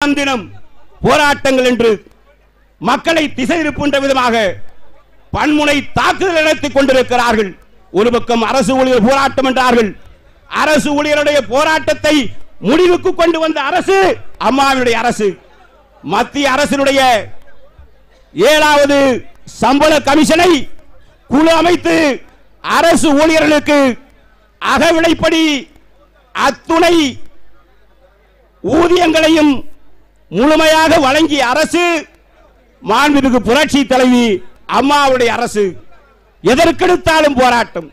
தினம் போராட்டங்கள் என்று மக்களை திசை திருப்புகின்ற விதமாக பன்முனை தாக்குதல் நடத்திக் கொண்டிருக்கிறார்கள் ஒரு பக்கம் அரசு ஊழியர் போராட்டம் என்றார்கள் அரசு ஊழியருடைய போராட்டத்தை முடிவுக்கு கொண்டு வந்த அரசு அம்மாவினுடைய அரசு மத்திய அரசினுடைய ஏழாவது சம்பள கமிஷனை குழு அமைத்து அரசு ஊழியர்களுக்கு அகவிலைப்படி அத்துணை ஊதியங்களையும் முழுமையாக வழங்கிய அரசு மாண்புமிகு புரட்சி தலைவி அம்மாவுடைய அரசு எதற்கெடுத்தாலும் போராட்டம்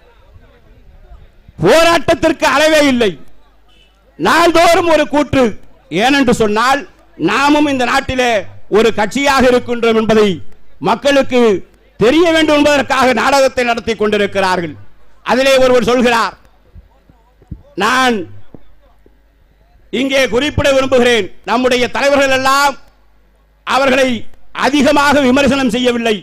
போராட்டத்திற்கு அளவே இல்லை நாள்தோறும் ஒரு கூற்று ஏனென்று சொன்னால் நாமும் இந்த நாட்டிலே ஒரு கட்சியாக இருக்கின்றோம் என்பதை மக்களுக்கு தெரிய வேண்டும் என்பதற்காக நாடகத்தை நடத்தி கொண்டிருக்கிறார்கள் அதிலே ஒருவர் சொல்கிறார் நான் இங்கே குறிப்பிட விரும்புகிறேன் நம்முடைய தலைவர்கள் எல்லாம் அவர்களை அதிகமாக விமர்சனம் செய்யவில்லை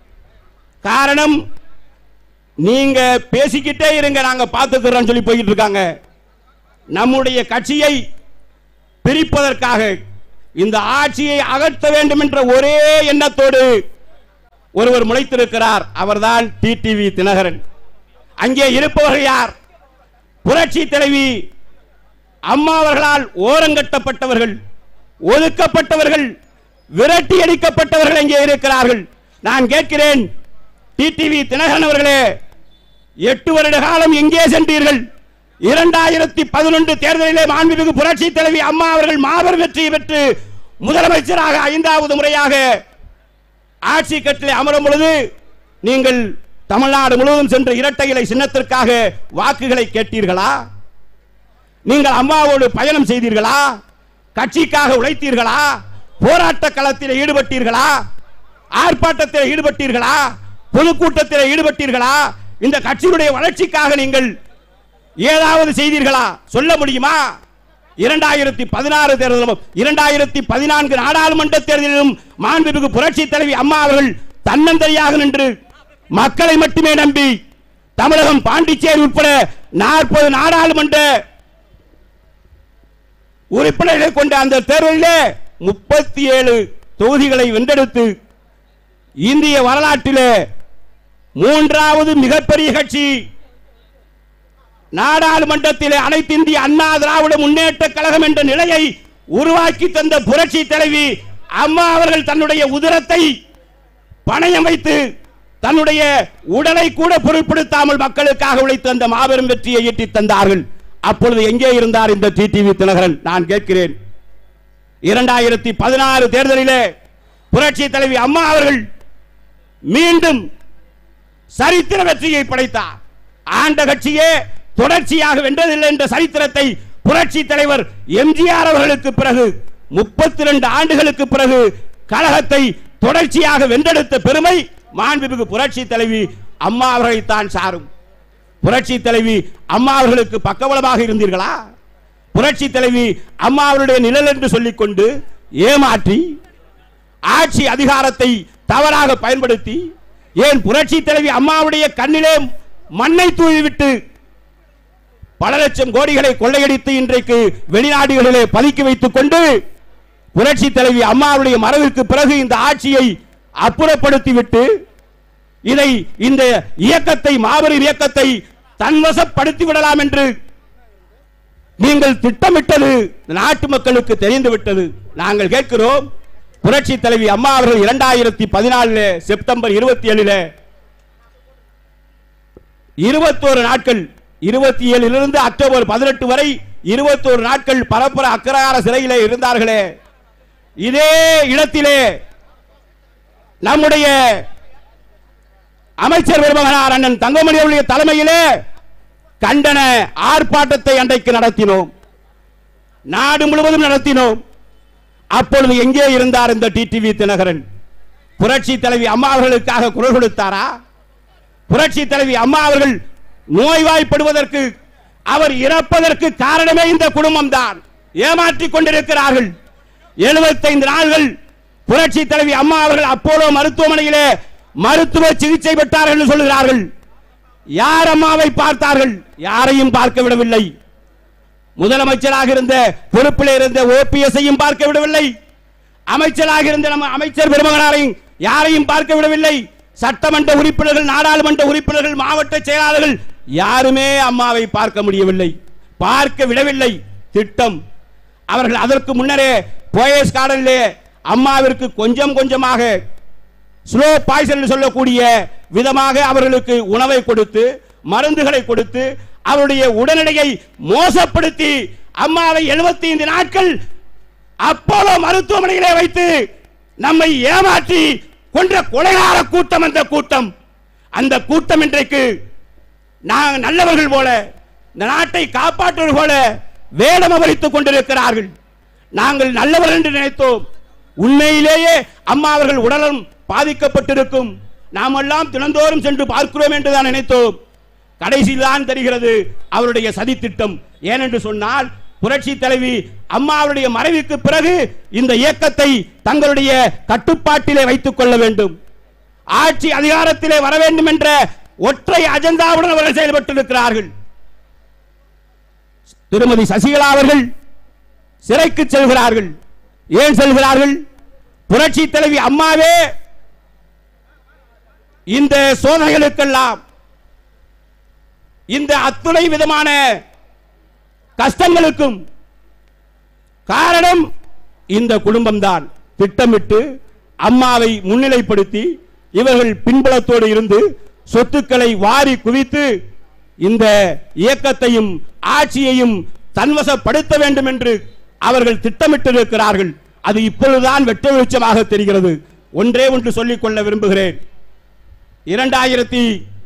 காரணம் நீங்க பேசிக்கிட்டே இருங்க நாங்க பார்த்துக்கிறோம் சொல்லி போயிட்டு இருக்காங்க நம்முடைய கட்சியை பிரிப்பதற்காக இந்த ஆட்சியை அகற்ற வேண்டும் என்ற ஒரே எண்ணத்தோடு ஒருவர் முளைத்திருக்கிறார் அவர்தான் டிடிவி தினகரன் அங்கே இருப்பவர்கள் யார் புரட்சி தலைவி அம்மா அவர்களால் ஓரங்கட்டப்பட்டவர்கள் ஒதுக்கப்பட்டவர்கள் விரட்டி அடிக்கப்பட்டவர்கள் இங்கே இருக்கிறார்கள் நான் கேட்கிறேன் டிடிவி தினகரன் அவர்களே எட்டு வருட காலம் எங்கே சென்றீர்கள் இரண்டாயிரத்தி பதினொன்று தேர்தலிலே மாண்புமிகு புரட்சி தலைவி அம்மா அவர்கள் மாபெரும் வெற்றியை பெற்று முதலமைச்சராக ஐந்தாவது முறையாக ஆட்சி கட்டிலே அமரும் பொழுது நீங்கள் தமிழ்நாடு முழுவதும் சென்று இரட்டை இலை சின்னத்திற்காக வாக்குகளை கேட்டீர்களா நீங்கள் அம்மாவோடு பயணம் செய்தீர்களா கட்சிக்காக உழைத்தீர்களா போராட்ட களத்தில் ஈடுபட்டீர்களா ஆர்ப்பாட்டத்தில் ஈடுபட்டீர்களா பொதுக்கூட்டத்தில் ஈடுபட்டீர்களா இந்த கட்சியினுடைய வளர்ச்சிக்காக நீங்கள் ஏதாவது செய்தீர்களா சொல்ல முடியுமா இரண்டாயிரத்தி பதினாறு தேர்தலும் இரண்டாயிரத்தி பதினான்கு நாடாளுமன்ற தேர்தலிலும் மாண்புமிகு புரட்சி தலைவி அம்மா அவர்கள் தன்னந்தனியாக நின்று மக்களை மட்டுமே நம்பி தமிழகம் பாண்டிச்சேரி உட்பட நாற்பது நாடாளுமன்ற உறுப்பினர்களை கொண்ட அந்த தேர்தலிலே முப்பத்தி ஏழு தொகுதிகளை வென்றெடுத்து இந்திய வரலாற்றிலே மூன்றாவது மிகப்பெரிய கட்சி நாடாளுமன்றத்திலே அனைத்து இந்திய அண்ணா திராவிட முன்னேற்ற கழகம் என்ற நிலையை உருவாக்கி தந்த புரட்சி தலைவி அம்மா அவர்கள் தன்னுடைய உதிரத்தை பணயம் வைத்து தன்னுடைய உடலை கூட பொருட்படுத்தாமல் மக்களுக்காக உழைத்து அந்த மாபெரும் வெற்றியை ஈட்டி தந்தார்கள் அப்பொழுது எங்கே இருந்தார் இந்த டிடிவி தினகரன் நான் கேட்கிறேன் இரண்டாயிரத்தி பதினாறு தேர்தலிலே புரட்சி தலைவி அம்மா அவர்கள் மீண்டும் சரித்திர வெற்றியை படைத்தார் ஆண்ட கட்சியே தொடர்ச்சியாக வென்றதில்லை என்ற சரித்திரத்தை புரட்சி தலைவர் எம்ஜிஆர் அவர்களுக்கு பிறகு முப்பத்தி ரெண்டு ஆண்டுகளுக்கு பிறகு கழகத்தை தொடர்ச்சியாக வென்றெடுத்த பெருமை மாண்புமிகு புரட்சி தலைவி அம்மா அவர்களைத்தான் சாரும் புரட்சி தலைவி அம்மா அவர்களுக்கு பக்கபலமாக இருந்தீர்களா புரட்சி தலைவி அம்மா அவருடைய நிழல் என்று சொல்லிக்கொண்டு ஏமாற்றி ஆட்சி அதிகாரத்தை தவறாக பயன்படுத்தி ஏன் புரட்சி தலைவி அம்மாவுடைய கண்ணிலே மண்ணை தூவிவிட்டு பல லட்சம் கோடிகளை கொள்ளையடித்து இன்றைக்கு வெளிநாடுகளிலே பதுக்கி வைத்துக் கொண்டு புரட்சி தலைவி அம்மாவுடைய மறைவிற்கு பிறகு இந்த ஆட்சியை அப்புறப்படுத்திவிட்டு இதை இந்த இயக்கத்தை மாபெரும் இயக்கத்தை தன்வசப்படுத்தி விடலாம் என்று நீங்கள் திட்டமிட்டது நாட்டு மக்களுக்கு தெரிந்து விட்டது நாங்கள் கேட்கிறோம் புரட்சி தலைவி அம்மா அவர்கள் இரண்டாயிரத்தி பதினாலுல செப்டம்பர் இருபத்தி ஏழுல இருபத்தோரு நாட்கள் இருபத்தி ஏழிலிருந்து அக்டோபர் பதினெட்டு வரை இருபத்தோரு நாட்கள் பரப்புற அக்கரார சிறையிலே இருந்தார்களே இதே இடத்திலே நம்முடைய அமைச்சர் பெருமகனார் அண்ணன் தங்கமணி அவருடைய தலைமையிலே கண்டன ஆர்ப்பாட்டத்தை அன்றைக்கு நடத்தினோம் நாடு முழுவதும் நடத்தினோம் அப்பொழுது எங்கே இருந்தார் இந்த டிடிவி தினகரன் புரட்சி தலைவி அம்மா அவர்களுக்காக குரல் கொடுத்தாரா புரட்சி தலைவி அம்மா அவர்கள் நோய்வாய்ப்படுவதற்கு அவர் இறப்பதற்கு காரணமே இந்த குடும்பம் தான் ஏமாற்றிக் கொண்டிருக்கிறார்கள் 75 நாள்கள் புரட்சி தலைவி அம்மா அவர்கள் அப்போலோ மருத்துவமனையிலே மருத்துவ சிகிச்சை பெற்றார்கள் என்று சொல்கிறார்கள் யார் அம்மாவை பார்த்தார்கள் யாரையும் பார்க்க விடவில்லை முதலமைச்சராக இருந்த பொறுப்பில் இருந்த ஓபிஎஸ்ஐயும் பார்க்க விடவில்லை அமைச்சராக இருந்த நம்ம அமைச்சர் பெருமகனாரையும் யாரையும் பார்க்க விடவில்லை சட்டமன்ற உறுப்பினர்கள் நாடாளுமன்ற உறுப்பினர்கள் மாவட்ட செயலாளர்கள் யாருமே அம்மாவை பார்க்க முடியவில்லை பார்க்க விடவில்லை திட்டம் அவர்கள் அதற்கு முன்னரே போயஸ் கார்டனிலே அம்மாவிற்கு கொஞ்சம் கொஞ்சமாக ஸ்லோ பாய்சன் என்று சொல்லக்கூடிய விதமாக அவர்களுக்கு உணவை கொடுத்து மருந்துகளை கொடுத்து அவருடைய உடல்நிலையை மோசப்படுத்தி அம்மாவை 75 நாட்கள் அப்போலோ மருத்துவமனையிலே வைத்து நம்மை ஏமாற்றி கொன்ற கொலைகார கூட்டம் அந்த கூட்டம் அந்த கூட்டம் இன்றைக்கு நாங்கள் நல்லவர்கள் போல இந்த நாட்டை காப்பாற்றுவர்கள் போல வேடம் அமரித்துக் கொண்டிருக்கிறார்கள் நாங்கள் நல்லவர்கள் என்று நினைத்தோம் உண்மையிலேயே அம்மா அவர்கள் உடலும் பாதிக்கப்பட்டிருக்கும் நாமெல்லாம் தினந்தோறும் சென்று பார்க்கிறோம் என்று தான் நினைத்தோம் கடைசியில் தான் தெரிகிறது அவருடைய சதி திட்டம் ஏனென்று சொன்னால் புரட்சி தலைவி அம்மா அவருடைய மறைவுக்கு பிறகு இந்த இயக்கத்தை தங்களுடைய கட்டுப்பாட்டிலே வைத்துக் கொள்ள வேண்டும் ஆட்சி அதிகாரத்திலே வர வேண்டும் என்ற ஒற்றை அஜெண்டாவுடன் அவர்கள் செயல்பட்டிருக்கிறார்கள் திருமதி சசிகலா அவர்கள் சிறைக்கு செல்கிறார்கள் ஏன் செல்கிறார்கள் புரட்சி தலைவி அம்மாவே இந்த சோதனைகளுக்கெல்லாம் இந்த அத்துணை விதமான கஷ்டங்களுக்கும் காரணம் இந்த குடும்பம்தான் திட்டமிட்டு அம்மாவை முன்னிலைப்படுத்தி இவர்கள் பின்புலத்தோடு இருந்து சொத்துக்களை வாரி குவித்து இந்த இயக்கத்தையும் ஆட்சியையும் தன்வசப்படுத்த வேண்டும் என்று அவர்கள் திட்டமிட்டிருக்கிறார்கள் அது இப்பொழுதுதான் வெட்ட வெளிச்சமாக தெரிகிறது ஒன்றே ஒன்று சொல்லிக் கொள்ள விரும்புகிறேன் இரண்டாயிரத்தி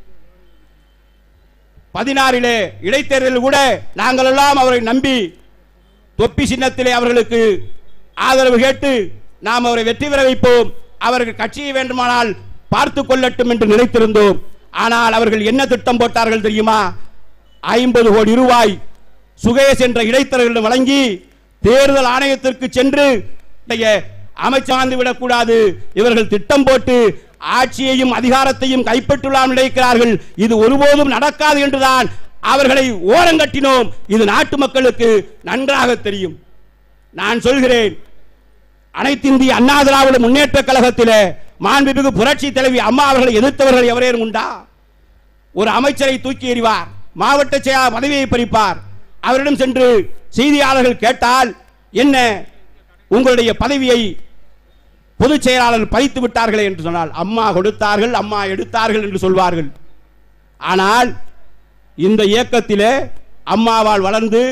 பதினாறிலே இடைத்தேர்தலில் கூட நாங்கள் எல்லாம் அவரை நம்பி தொப்பி சின்னத்திலே அவர்களுக்கு ஆதரவு கேட்டு நாம் அவரை வெற்றி பெற வைப்போம் அவர்கள் கட்சியை வேண்டுமானால் பார்த்து கொள்ளட்டும் என்று நினைத்திருந்தோம் ஆனால் அவர்கள் என்ன திட்டம் போட்டார்கள் தெரியுமா ஐம்பது கோடி ரூபாய் சுகேஷ் என்ற இடைத்தரகர்களிடம் வழங்கி தேர்தல் ஆணையத்திற்கு சென்று அமைச்சாந்து விடக்கூடாது இவர்கள் திட்டம் போட்டு ஆட்சியையும் அதிகாரத்தையும் கைப்பற்றலாம் நினைக்கிறார்கள் இது ஒருபோதும் நடக்காது என்றுதான் அவர்களை ஓரங்கட்டினோம் இது நாட்டு மக்களுக்கு நன்றாக தெரியும் நான் சொல்கிறேன் அனைத்து இந்திய அண்ணா திராவிட முன்னேற்ற கழகத்திலே மாண்புமிகு புரட்சி தலைவி அம்மா அவர்களை எதிர்த்தவர்கள் எவரேனும் உண்டா ஒரு அமைச்சரை தூக்கி எறிவார் மாவட்ட செயலாளர் பதவியை பறிப்பார் அவரிடம் சென்று செய்தியாளர்கள் கேட்டால் என்ன உங்களுடைய பதவியை பொதுச் செயலாளர் பறித்து விட்டார்களே என்று சொன்னால் அம்மா கொடுத்தார்கள் அம்மா எடுத்தார்கள் என்று சொல்வார்கள் ஆனால் இந்த இயக்கத்திலே அம்மாவால் வளர்ந்து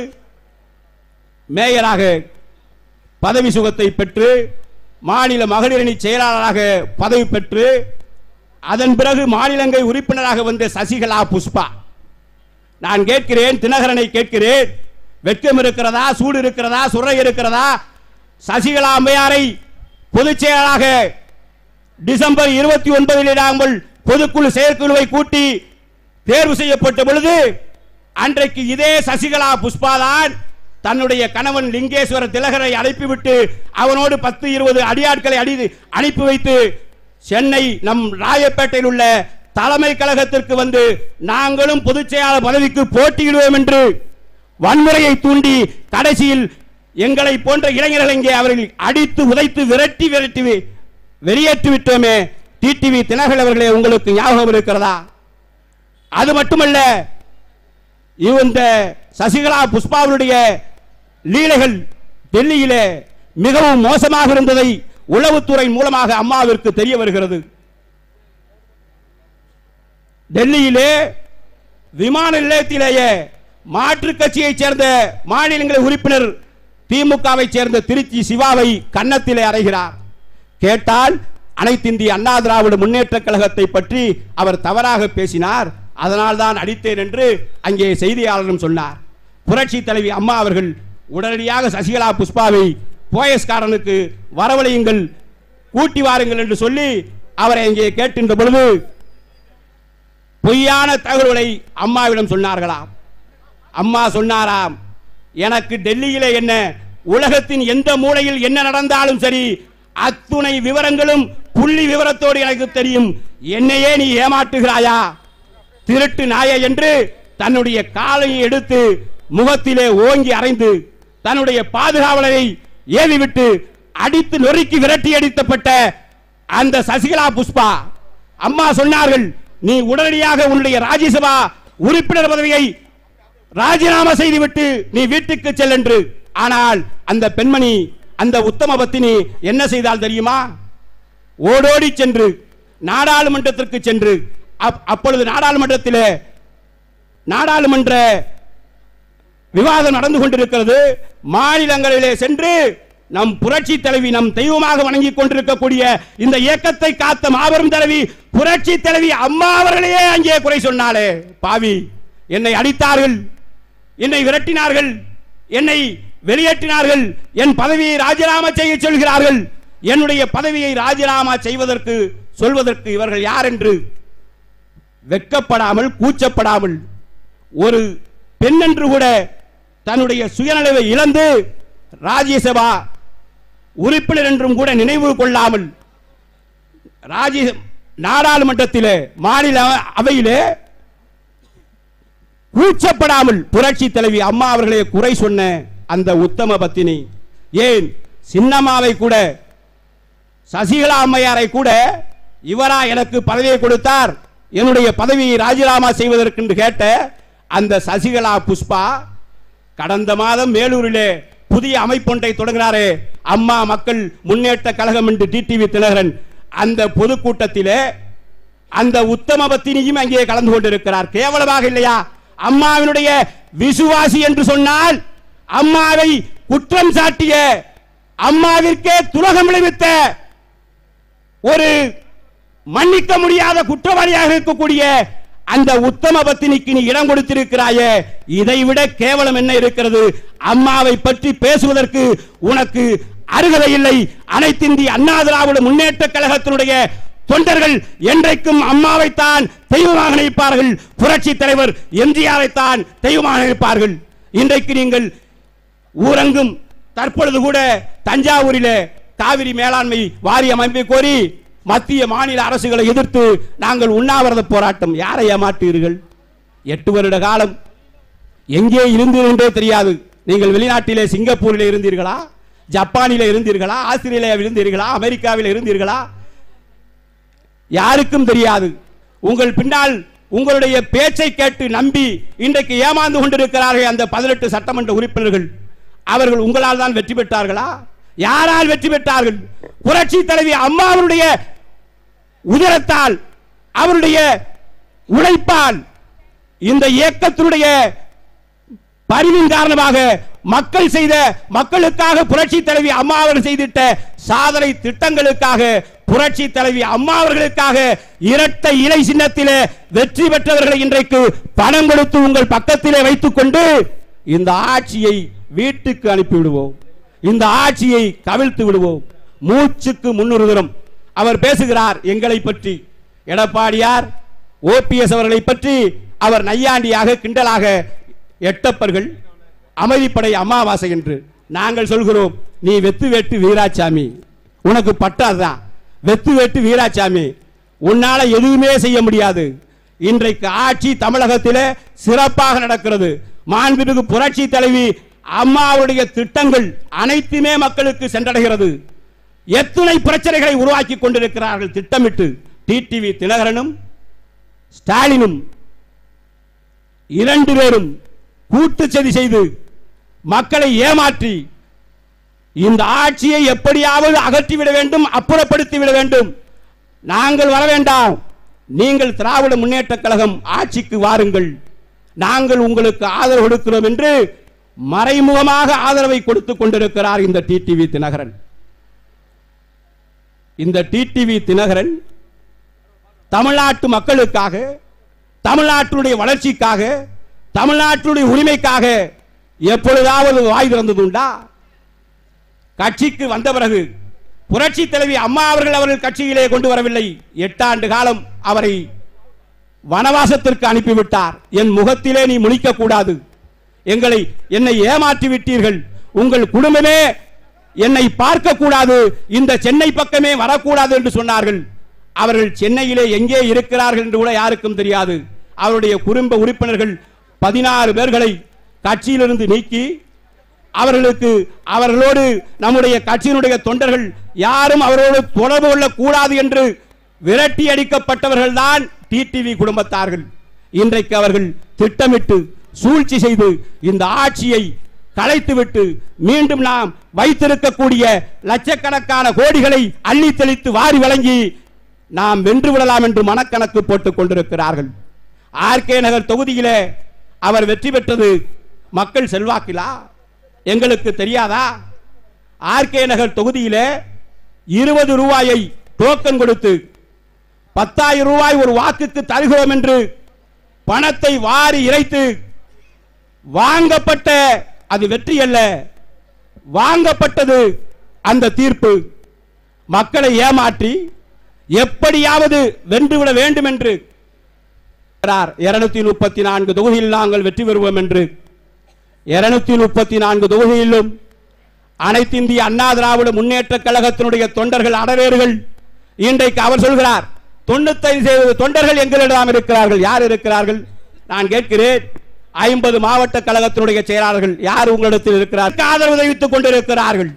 மேயராக பதவி சுகத்தை பெற்று மாநில மகளிரணி செயலாளராக பதவி பெற்று அதன் பிறகு மாநிலங்கை உறுப்பினராக வந்த சசிகலா புஷ்பா நான் கேட்கிறேன் தினகரனை கேட்கிறேன் வெட்கம் இருக்கிறதா சூடு இருக்கிறதா சுரை இருக்கிறதா சசிகலா அம்மையாரை பொதுச் செயலாளராக டிசம்பர் இருபத்தி ஒன்பதில் நாங்கள் பொதுக்குழு செயற்குழுவை கூட்டி தேர்வு செய்யப்பட்ட பொழுது அன்றைக்கு இதே சசிகலா புஷ்பாதான் தன்னுடைய கணவன் லிங்கேஸ்வர திலகரை அனுப்பிவிட்டு அவனோடு பத்து இருபது அடியாட்களை அடி அனுப்பி வைத்து சென்னை நம் ராயப்பேட்டையில் உள்ள தலைமை கழகத்திற்கு வந்து நாங்களும் பொதுச் செயலாளர் பதவிக்கு போட்டியிடுவோம் என்று வன்முறையை தூண்டி கடைசியில் எங்களை போன்ற இளைஞர்கள் இங்கே அவர்கள் அடித்து உதைத்து விரட்டி விரட்டி வி- வெளியேற்றி விட்டோமே டிடிவி தினகரன் அவர்களே உங்களுக்கு ஞாபகம் இருக்கிறதா அது மட்டுமல்ல இந்த சசிகலா புஷ்பாவுடைய லீலைகள் டெல்லியிலே மிகவும் மோசமாக இருந்ததை உளவுத்துறை மூலமாக அம்மாவிற்கு தெரிய வருகிறது டெல்லியிலே விமான நிலையத்திலேயே மாற்றுக் கட்சியைச் சேர்ந்த மாநிலங்களவை உறுப்பினர் திமுகவை சேர்ந்த திருச்சி சிவாவை கன்னத்திலே அறைகிறார் கேட்டால் அனைத்து இந்திய அண்ணா திராவிட முன்னேற்ற கழகத்தை பற்றி அவர் தவறாக பேசினார் அதனால் தான் அடித்தேன் என்று அங்கே செய்தியாளரும் சொன்னார் புரட்சி தலைவி அம்மா அவர்கள் உடனடியாக சசிகலா புஷ்பாவை போயஸ்காரனுக்கு வரவழையுங்கள் கூட்டி வாருங்கள் என்று சொல்லி அவரை அங்கே கேட்கின்ற பொழுது பொய்யான தகவல்களை அம்மாவிடம் சொன்னார்களாம் அம்மா சொன்னாராம் எனக்கு டெல்லியிலே என்ன உலகத்தின் எந்த மூலையில் என்ன நடந்தாலும் சரி அத்துணை விவரங்களும் புள்ளி விவரத்தோடு எனக்கு தெரியும் என்னையே நீ ஏமாற்றுகிறாயா திருட்டு நாய என்று தன்னுடைய காலையை எடுத்து முகத்திலே ஓங்கி அறைந்து தன்னுடைய பாதுகாவலரை ஏவிவிட்டு அடித்து நொறுக்கி விரட்டி அடித்தப்பட்ட அந்த சசிகலா புஷ்பா அம்மா சொன்னார்கள் நீ உடனடியாக உன்னுடைய ராஜ்யசபா உறுப்பினர் பதவியை ராஜினாமா செய்துவிட்டு நீ வீட்டுக்கு செல் என்று ஆனால் அந்த பெண்மணி அந்த உத்தம பத்தினி என்ன செய்தால் தெரியுமா ஓடோடி சென்று நாடாளுமன்றத்திற்கு சென்று அப்- அப்பொழுது நாடாளுமன்றத்திலே நாடாளுமன்ற விவாதம் நடந்து கொண்டிருக்கிறது மாநிலங்களிலே சென்று நம் புரட்சி தலைவி நம் தெய்வமாக வணங்கிக் கொண்டிருக்கக்கூடிய இந்த இயக்கத்தை காத்த மாபெரும் தலைவி புரட்சி தலைவி அம்மா அவர்களையே அங்கே குறை சொன்னாலே பாவி என்னை அடித்தார்கள் என்னை விரட்டினார்கள் என்னை வெளியேற்றினார்கள் என் பதவியை ராஜினாமா செய்ய சொல்கிறார்கள் என்னுடைய பதவியை ராஜினாமா செய்வதற்கு சொல்வதற்கு இவர்கள் யார் என்று வெட்கப்படாமல் கூச்சப்படாமல் ஒரு பெண் என்று கூட தன்னுடைய சுயநலவை இழந்து ராஜ்யசபா உறுப்பினர் என்றும் கூட நினைவு கொள்ளாமல் ராஜ்ய நாடாளுமன்றத்திலே மாநில அவையிலே கூச்சப்படாமல் புரட்சி தலைவி அம்மா அவர்களே குறை சொன்ன அந்த உத்தம பத்தினி ஏன் சின்னம்மாவை கூட சசிகலா அம்மையாரை கூட இவரா எனக்கு பதவியை கொடுத்தார் என்னுடைய பதவியை ராஜினாமா செய்வதற்கு என்று கேட்ட அந்த சசிகலா புஷ்பா கடந்த மாதம் மேலூரிலே புதிய அமைப்பொன்றை தொடங்கினாரே அம்மா மக்கள் முன்னேற்ற கழகம் என்று டிடிவி தினகரன் அந்த பொதுக்கூட்டத்திலே அந்த உத்தம பத்தினியும் அங்கே கலந்து கொண்டிருக்கிறார் கேவலமாக இல்லையா அம்மாவினுடைய விசுவாசி என்று சொன்னால் அம்மாவை குற்றம் சாட்டிய அம்மாவிற்கே துலகம் விளைவித்த ஒரு மன்னிக்க முடியாத குற்றவாளியாக இருக்கக்கூடிய அந்த உத்தம பத்தினிக்கு நீ இடம் கொடுத்திருக்கிறாயே இதைவிட கேவலம் என்ன இருக்கிறது அம்மாவை பற்றி பேசுவதற்கு உனக்கு அருகதை இல்லை அனைத்திந்திய அண்ணா திராவிட முன்னேற்ற கழகத்தினுடைய தொண்டர்கள் என்றைக்கும் அம்மாவைத்தான் தெய்வமாக நினைப்பார்கள் புரட்சி தலைவர் எம்ஜிஆரைத்தான் தெய்வமாக நினைப்பார்கள் இன்றைக்கு நீங்கள் ஊரங்கும் தற்பொழுது கூட தஞ்சாவூரிலே காவிரி மேலாண்மை வாரிய அமைப்பை கோரி மத்திய மாநில அரசுகளை எதிர்த்து நாங்கள் உண்ணாவிரத போராட்டம் யாரை ஏமாற்றுவீர்கள் எட்டு வருட காலம் எங்கே இருந்தீர்கள் என்றே தெரியாது நீங்கள் வெளிநாட்டிலே சிங்கப்பூரிலே இருந்தீர்களா ஜப்பானிலே இருந்தீர்களா ஆஸ்திரேலியாவில் இருந்தீர்களா அமெரிக்காவில் இருந்தீர்களா யாருக்கும் தெரியாது உங்கள் பின்னால் உங்களுடைய பேச்சை கேட்டு நம்பி இன்றைக்கு ஏமாந்து கொண்டிருக்கிறார்கள் அந்த பதினெட்டு சட்டமன்ற உறுப்பினர்கள் அவர்கள் உங்களால் தான் வெற்றி பெற்றார்களா யாரால் வெற்றி பெற்றார்கள் புரட்சி தலைவி அம்மாவுடைய உதரத்தால் அவருடைய உழைப்பால் இந்த இயக்கத்தினுடைய பரிவின் காரணமாக மக்கள் செய்த மக்களுக்காக புரட்சி தலைவி அம்மா அவர்கள் செய்திட்ட சாதனை திட்டங்களுக்காக புரட்சி தலைவி அம்மா அவர்களுக்காக இரட்டை இலை சின்னத்திலே வெற்றி பெற்றவர்களை இன்றைக்கு பணம் கொடுத்து உங்கள் பக்கத்திலே வைத்துக் கொண்டு இந்த ஆட்சியை வீட்டுக்கு அனுப்பிவிடுவோம் இந்த ஆட்சியை கவிழ்த்து விடுவோம் மூச்சுக்கு முன்னுறுதிரம் அவர் பேசுகிறார் எங்களை பற்றி எடப்பாடியார் ஓபிஎஸ் அவர்களை பற்றி அவர் நையாண்டியாக கிண்டலாக எட்டப்பர்கள் அமைதிப்படை அமாவாசை என்று நாங்கள் சொல்கிறோம் நீ வெத்து வெட்டு வீராசாமி உனக்கு பட்டாதான் வெத்து வெட்டு வீராசாமி உன்னால எதுவுமே செய்ய முடியாது இன்றைக்கு ஆட்சி தமிழகத்திலே சிறப்பாக நடக்கிறது மாண்புமிகு புரட்சி தலைவி அம்மாவுடைய திட்டங்கள் அனைத்துமே மக்களுக்கு சென்றடைகிறது எத்துணை பிரச்சனைகளை உருவாக்கி கொண்டிருக்கிறார்கள் திட்டமிட்டு டிடிவி தினகரனும் ஸ்டாலினும் இரண்டு பேரும் கூட்டு சதி செய்து மக்களை ஏமாற்றி இந்த ஆட்சியை எப்படியாவது அகற்றிவிட வேண்டும் அப்புறப்படுத்தி விட வேண்டும் நாங்கள் வர வேண்டாம் நீங்கள் திராவிட முன்னேற்ற கழகம் ஆட்சிக்கு வாருங்கள் நாங்கள் உங்களுக்கு ஆதரவு கொடுக்கிறோம் என்று மறைமுகமாக ஆதரவை கொடுத்துக் கொண்டிருக்கிறார் இந்த டிடிவி தினகரன் இந்த டிடிவி தினகரன் தமிழ்நாட்டு மக்களுக்காக தமிழ்நாட்டுடைய வளர்ச்சிக்காக தமிழ்நாட்டுடைய உரிமைக்காக எப்பொழுதாவது வாய் திறந்ததுண்டா கட்சிக்கு வந்த பிறகு புரட்சி தலைவி அம்மா அவர்கள் அவர்கள் கட்சியிலே கொண்டு வரவில்லை எட்டாண்டு காலம் அவரை வனவாசத்திற்கு அனுப்பிவிட்டார் என் முகத்திலே நீ முழிக்க கூடாது எங்களை என்னை ஏமாற்றி விட்டீர்கள் உங்கள் குடும்பமே என்னை பார்க்க கூடாது இந்த சென்னை பக்கமே வரக்கூடாது என்று சொன்னார்கள் அவர்கள் சென்னையிலே எங்கே இருக்கிறார்கள் என்று கூட யாருக்கும் தெரியாது அவருடைய குடும்ப உறுப்பினர்கள் பதினாறு பேர்களை கட்சியிலிருந்து நீக்கி அவர்களுக்கு அவர்களோடு நம்முடைய கட்சியினுடைய தொண்டர்கள் யாரும் அவரோடு தொடர்பு கொள்ளக்கூடாது என்று விரட்டி அடிக்கப்பட்டவர்கள் தான் டிடிவி குடும்பத்தார்கள் இன்றைக்கு அவர்கள் திட்டமிட்டு சூழ்ச்சி செய்து இந்த ஆட்சியை கலைத்துவிட்டு மீண்டும் நாம் வைத்திருக்கக்கூடிய லட்சக்கணக்கான கோடிகளை அள்ளி தெளித்து வாரி வழங்கி நாம் வென்று விடலாம் என்று மனக்கணக்கு போட்டுக் கொண்டிருக்கிறார்கள் ஆர்கே நகர் தொகுதியிலே அவர் வெற்றி பெற்றது மக்கள் செல்வாக்கிலா எங்களுக்கு தெரியாதா ஆர்கே நகர் தொகுதியிலே இருபது ரூபாயை டோக்கன் கொடுத்து பத்தாயிரம் ரூபாய் ஒரு வாக்குக்கு தருகிறோம் என்று பணத்தை வாரி இறைத்து வாங்கப்பட்ட அது வெற்றி அல்ல வாங்கப்பட்டது அந்த தீர்ப்பு மக்களை ஏமாற்றி எப்படியாவது வென்றுவிட வேண்டும் என்று இருநூத்தி முப்பத்தி நான்கு தொகுதியில் நாங்கள் வெற்றி பெறுவோம் என்று இருநூத்தி முப்பத்தி நான்கு தொகுதியிலும் அனைத்து இந்திய அண்ணா திராவிட முன்னேற்ற கழகத்தினுடைய தொண்டர்கள் அடவேர்கள் இன்றைக்கு அவர் சொல்கிறார் தொண்ணூத்தைந்து தொண்டர்கள் எங்களிடம் இருக்கிறார்கள் யார் இருக்கிறார்கள் நான் கேட்கிறேன் ஐம்பது மாவட்ட கழகத்தினுடைய செயலாளர்கள் யார் உங்களிடத்தில் இருக்கிறார் ஆதரவு தெரிவித்துக் கொண்டிருக்கிறார்கள்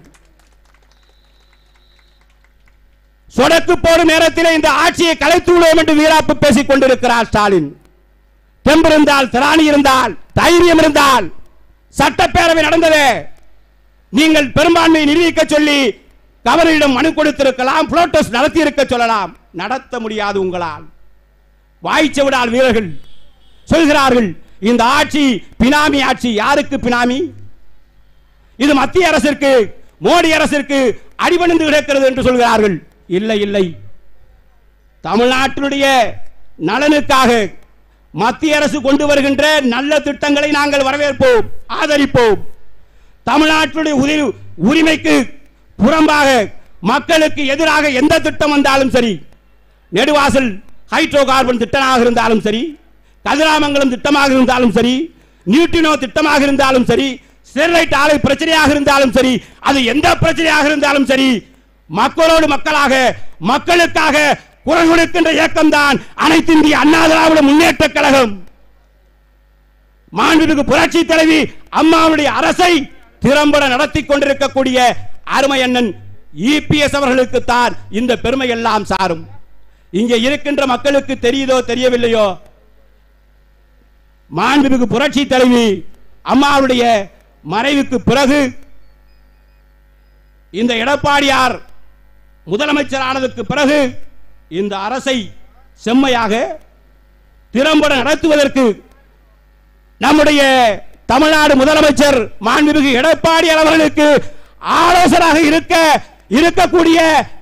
சொடக்கு போடும் நேரத்தில் இந்த ஆட்சியை கலைத்து விடுவோம் என்று வீராப்பு பேசிக் கொண்டிருக்கிறார் ஸ்டாலின் தெம்பு இருந்தால் திராணி இருந்தால் தைரியம் இருந்தால் சட்டப்பேரவை நடந்தது நீங்கள் பெரும்பான்மையை நிரூபிக்க சொல்லி கவர்னரிடம் மனு கொடுத்திருக்கலாம் புரோட்டஸ் நடத்தி இருக்க சொல்லலாம் நடத்த முடியாது உங்களால் வாய்ச்சவிடால் வீரர்கள் சொல்கிறார்கள் இந்த ஆட்சி பினாமி ஆட்சி யாருக்கு பினாமி இது மத்திய அரசிற்கு மோடி அரசிற்கு அடிபணிந்து கிடக்கிறது என்று சொல்கிறார்கள் இல்லை இல்லை தமிழ்நாட்டினுடைய நலனுக்காக மத்திய அரசு கொண்டு வருகின்ற நல்ல திட்டங்களை நாங்கள் வரவேற்போம் ஆதரிப்போம் தமிழ்நாட்டினுடைய உரி- உரிமைக்கு புறம்பாக மக்களுக்கு எதிராக எந்த திட்டம் வந்தாலும் சரி நெடுவாசல் ஹைட்ரோ கார்பன் திட்டமாக இருந்தாலும் சரி கதிராமங்கலம் திட்டமாக இருந்தாலும் சரி நியூட்டினோ திட்டமாக இருந்தாலும் சரி ஸ்டெர்லைட் ஆலை பிரச்சனையாக இருந்தாலும் சரி அது எந்த பிரச்சனையாக இருந்தாலும் சரி மக்களோடு மக்களாக மக்களுக்காக குரல் கொடுக்கின்ற இயக்கம் தான் அனைத்து இந்திய அண்ணா திராவிட முன்னேற்ற கழகம் மாண்புமிகு புரட்சி தலைவி அம்மாவுடைய அரசை திறம்பட நடத்தி கொண்டிருக்கக்கூடிய அருமை அண்ணன் இபிஎஸ் அவர்களுக்கு தான் இந்த பெருமை எல்லாம் சாரும் இங்கே இருக்கின்ற மக்களுக்கு தெரியுதோ தெரியவில்லையோ மாண்புமிகு புரட்சி தலைவி அம்மாவுடைய மறைவுக்கு பிறகு இந்த எடப்பாடியார் முதலமைச்சர் ஆனதுக்கு பிறகு இந்த அரசை செம்மையாக திறம்பட நடத்துவதற்கு நம்முடைய தமிழ்நாடு முதலமைச்சர் மாண்புமிகு எடப்பாடி அவர்களுக்கு ஆலோசனாக இருக்க இருக்கக்கூடிய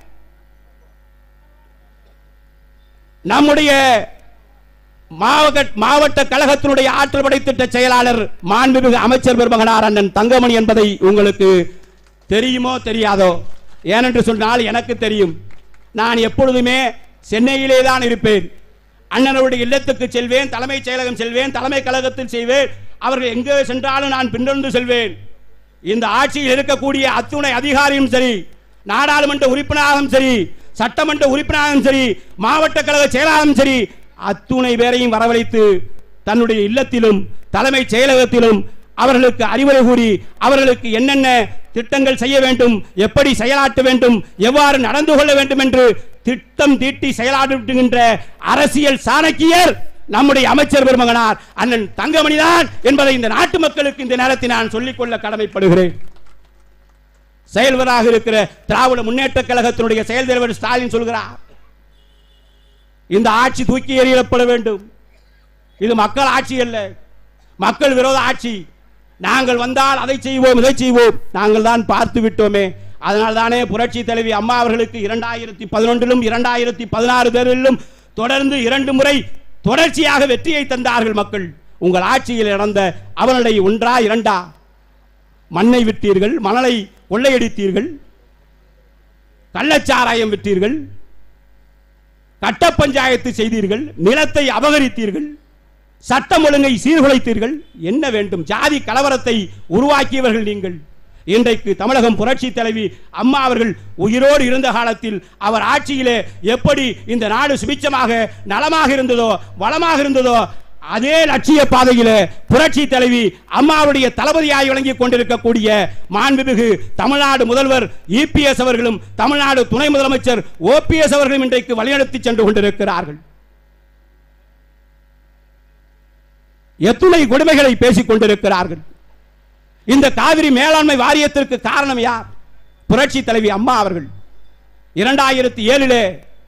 நம்முடைய மாவட்ட மாவட்ட கழகத்தினுடைய ஆற்றல் படை திட்ட செயலாளர் மாண்புமிகு அமைச்சர் பெருமகனார் அண்ணன் தங்கமணி என்பதை உங்களுக்கு தெரியுமோ தெரியாதோ ஏனென்று சொன்னால் எனக்கு தெரியும் நான் எப்பொழுதுமே சென்னையிலே தான் இருப்பேன் அண்ணனுடைய இல்லத்துக்கு செல்வேன் தலைமைச் செயலகம் செல்வேன் தலைமை கழகத்தில் செய்வேன் அவர்கள் எங்கே சென்றாலும் நான் பின்தொடர்ந்து செல்வேன் இந்த ஆட்சியில் இருக்கக்கூடிய அத்துணை அதிகாரியும் சரி நாடாளுமன்ற உறுப்பினராகவும் சரி சட்டமன்ற உறுப்பினராகவும் சரி மாவட்ட கழக செயலாளரும் சரி அத்துணை பேரையும் வரவழைத்து தன்னுடைய இல்லத்திலும் தலைமைச் செயலகத்திலும் அவர்களுக்கு அறிவுரை கூறி அவர்களுக்கு என்னென்ன திட்டங்கள் செய்ய வேண்டும் எப்படி செயலாற்ற வேண்டும் எவ்வாறு நடந்து கொள்ள வேண்டும் என்று திட்டம் தீட்டி செயலாற்றுகின்ற அரசியல் சாணக்கியர் நம்முடைய அமைச்சர் பெருமகனார் அண்ணன் தங்கமணிதான் என்பதை இந்த நாட்டு மக்களுக்கு இந்த நேரத்தில் நான் சொல்லிக்கொள்ள கடமைப்படுகிறேன் செயல்வராக இருக்கிற திராவிட முன்னேற்ற கழகத்தினுடைய செயல் தலைவர் ஸ்டாலின் சொல்கிறார் இந்த ஆட்சி தூக்கி எறியப்பட வேண்டும் இது மக்கள் ஆட்சி அல்ல மக்கள் விரோத ஆட்சி நாங்கள் வந்தால் அதை செய்வோம் இதை செய்வோம் நாங்கள் தான் பார்த்து விட்டோமே அதனால் தானே புரட்சி தலைவி அம்மா அவர்களுக்கு இரண்டாயிரத்தி பதினொன்றிலும் இரண்டாயிரத்தி பதினாறு தேர்தலிலும் தொடர்ந்து இரண்டு முறை தொடர்ச்சியாக வெற்றியை தந்தார்கள் மக்கள் உங்கள் ஆட்சியில் நடந்த அவனுடைய ஒன்றா இரண்டா மண்ணை விட்டீர்கள் மணலை கொள்ளையடித்தீர்கள் கள்ளச்சாராயம் விற்றீர்கள் கட்ட பஞ்சாயத்து செய்தீர்கள் நிலத்தை அபகரித்தீர்கள் சட்டம் ஒழுங்கை சீர்குலைத்தீர்கள் என்ன வேண்டும் ஜாதி கலவரத்தை உருவாக்கியவர்கள் நீங்கள் இன்றைக்கு தமிழகம் புரட்சி தலைவி அம்மா அவர்கள் உயிரோடு இருந்த காலத்தில் அவர் ஆட்சியிலே எப்படி இந்த நாடு சுபிச்சமாக நலமாக இருந்ததோ வளமாக இருந்ததோ அதே லட்சிய பாதையில புரட்சி தலைவி அம்மாவுடைய தளபதியாய் விளங்கிக் கொண்டிருக்கக்கூடிய மாண்புமிகு தமிழ்நாடு முதல்வர் இபிஎஸ் அவர்களும் தமிழ்நாடு துணை முதலமைச்சர் ஓபிஎஸ் அவர்களும் இன்றைக்கு வழிநடத்தி சென்று கொண்டிருக்கிறார்கள் எத்துணை கொடுமைகளை பேசிக் கொண்டிருக்கிறார்கள் இந்த காவிரி மேலாண்மை வாரியத்திற்கு காரணம் யார் புரட்சி தலைவி அம்மா அவர்கள் இரண்டாயிரத்தி ஏழிலே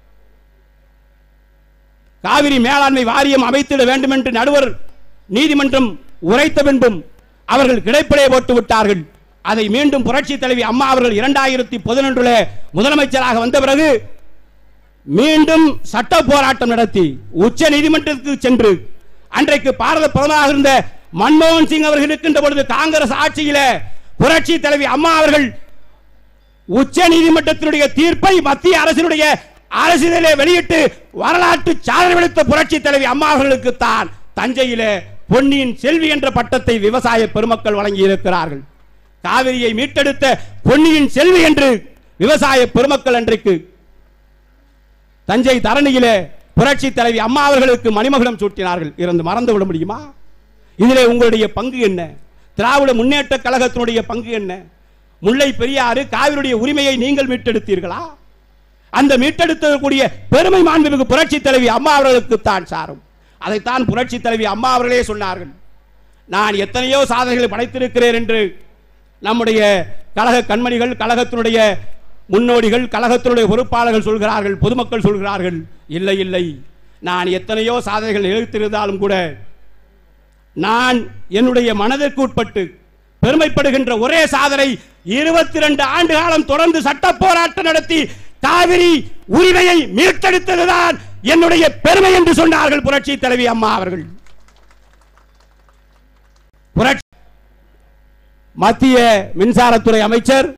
காவிரி மேலாண்மை வாரியம் அமைத்திட வேண்டும் என்று நடுவர் நீதிமன்றம் உரைத்த பின்பும் அவர்கள் கிடைப்பிலே போட்டு விட்டார்கள் அதை மீண்டும் புரட்சி தலைவி அம்மா அவர்கள் இரண்டாயிரத்தி பதினொன்றுல முதலமைச்சராக வந்த பிறகு மீண்டும் சட்ட போராட்டம் நடத்தி உச்ச நீதிமன்றத்துக்கு சென்று அன்றைக்கு பாரத பிரதமராக இருந்த மன்மோகன் சிங் அவர்கள் இருக்கின்ற பொழுது காங்கிரஸ் ஆட்சியில புரட்சி தலைவி அம்மா அவர்கள் உச்ச நீதிமன்றத்தினுடைய தீர்ப்பை மத்திய அரசினுடைய அரசியலே வெளியிட்டு வரலாற்று சாதனை படைத்த புரட்சி தலைவி அம்மா அவர்களுக்கு தான் தஞ்சையிலே பொன்னியின் செல்வி என்ற பட்டத்தை விவசாய பெருமக்கள் வழங்கி இருக்கிறார்கள் காவிரியை மீட்டெடுத்த பொன்னியின் செல்வி என்று விவசாய பெருமக்கள் அன்றைக்கு தஞ்சை தரணியிலே புரட்சி தலைவி அம்மா அவர்களுக்கு மணிமகுடம் சூட்டினார்கள் இருந்து மறந்து விட முடியுமா இதிலே உங்களுடைய பங்கு என்ன திராவிட முன்னேற்ற கழகத்தினுடைய பங்கு என்ன முல்லை பெரியாறு காவிரியுடைய உரிமையை நீங்கள் மீட்டெடுத்தீர்களா அந்த மீட்டெடுத்தக்கூடிய பெருமை மாண்புமிகு புரட்சி தலைவி அம்மா அவர்களுக்கு தான் சாரும் அதைத்தான் புரட்சி தலைவி அம்மா அவர்களே சொன்னார்கள் நான் எத்தனையோ சாதனைகளை படைத்திருக்கிறேன் என்று நம்முடைய கழக கண்மணிகள் கழகத்தினுடைய முன்னோடிகள் கழகத்தினுடைய பொறுப்பாளர்கள் சொல்கிறார்கள் பொதுமக்கள் சொல்கிறார்கள் இல்லை இல்லை நான் எத்தனையோ சாதனைகள் நிகழ்த்திருந்தாலும் கூட நான் என்னுடைய மனதிற்கு உட்பட்டு பெருமைப்படுகின்ற ஒரே சாதனை இருபத்தி ரெண்டு ஆண்டு காலம் தொடர்ந்து சட்ட போராட்டம் நடத்தி காவிரி உரிமையை மீட்டெடுத்ததுதான் என்னுடைய பெருமை என்று சொன்னார்கள் புரட்சி தலைவி அம்மா அவர்கள் புரட்சி மத்திய மின்சாரத்துறை அமைச்சர்